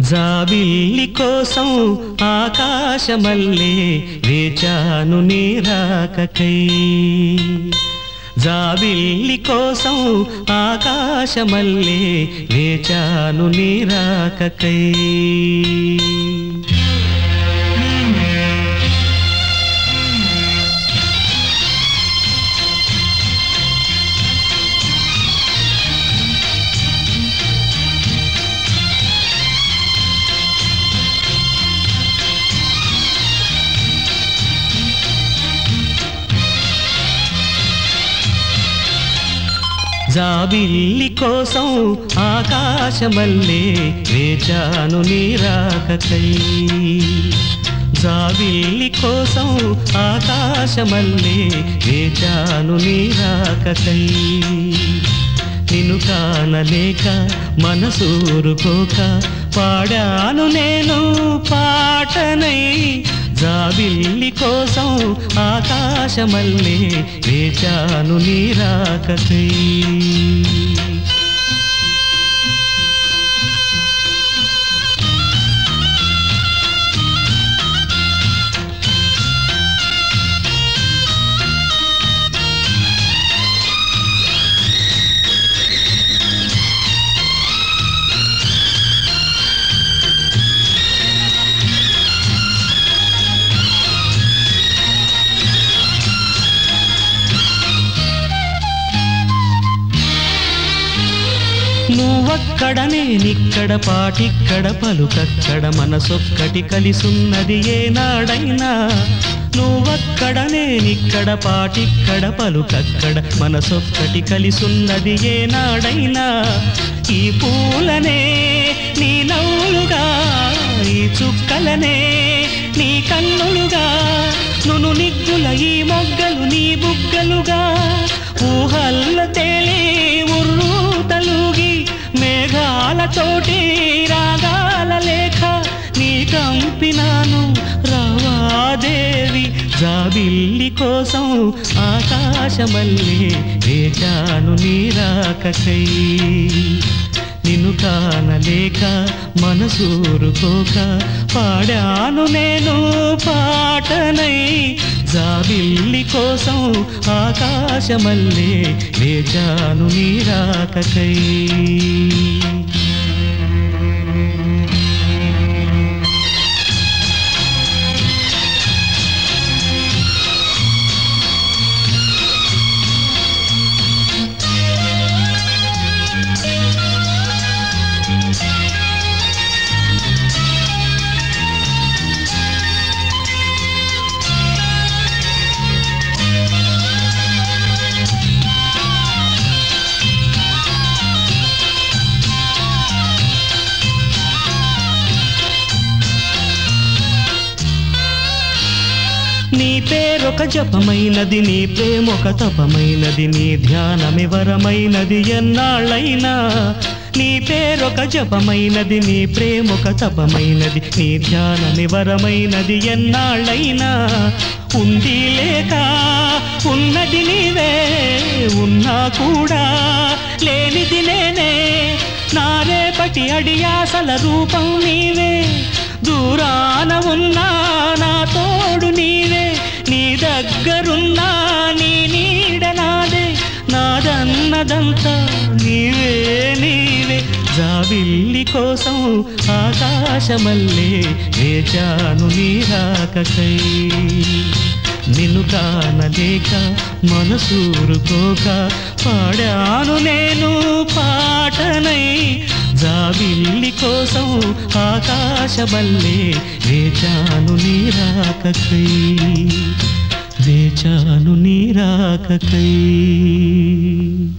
జాబిల్లి కోసం ఆకాశమల్లే వేచాను నీరాకకై జాబిల్లి కోసం ఆకాశమల్లే వేచాను నీరాకకై జాబిల్లి కోసం ఆకాశమల్లే వేచాను నీరాకకై జాబిల్లి కోసం ఆకాశమల్లే వేచాను నీరాకకై నిన్ను కానలేక మనసూరుకోక పాడాను నేను పాటనై జాబిల్లి కోసం ఆకాశమల్లే వేచాను నీరాకకై నువ్వక్కడ నేనిక్కడ పాటిక్కడ పలుకక్కడ మనసొక్కటి కలిసున్నది ఏనాడైనా నువ్వక్కడ నేనిక్కడ పాటిక్కడ పలుకక్కడ మనసొక్కటి కలిసున్నది ఏనాడైనా ఈ పూలనే నీ నవ్వులుగా ఈ చుక్కలనే నీ కన్నులుగా నును నిగ్గుల ఈ మొగ్గలు నీ బుగ్గలుగా ఊహల్ల తేలి ఉర్రు తలుగి మేఘాలతోటి రాగాల లేఖ నీ కంపినాను రావాదేవి జాబిల్లి కోసం ఆకాశమల్లే వేచాను నీరాకకై నిన్ను కానలేక మనసూరుకోక పాడాను నేను పాటనై జాబిల్లి కోసం ఆకాశమల్లే వేచాను నీరాకకై నీ పేరొక జపమైనది నీ ప్రేమొక తపమైనది నీ ధ్యానమివరమైనది ఎన్నాళ్ళైనా నీ పేరొక జపమైనది నీ ప్రేమొక తపమైనది నీ ధ్యానమివరమైనది ఎన్నాళ్ళైనా ఉంది లేక ఉన్నది నీవే ఉన్నా కూడా లేనిది నేనే నా రేపటి అడియాసల రూపం నీవే దూరాన ఉన్నా నా తోడు నీవే నీ దగ్గరున్నా నీ నీడ నాదే నాదన్నదంతా నీవే నీవే జాబిల్లి కోసం ఆకాశమల్లే వేచాను నీరాకకై నిన్ను కానలేక మనసూరుకోక పాడాను నేను పాటనై జాబిల్లి కోసం ఆకాశమల్లే వేచాను నీరాకకై వేచాను నీరాకకై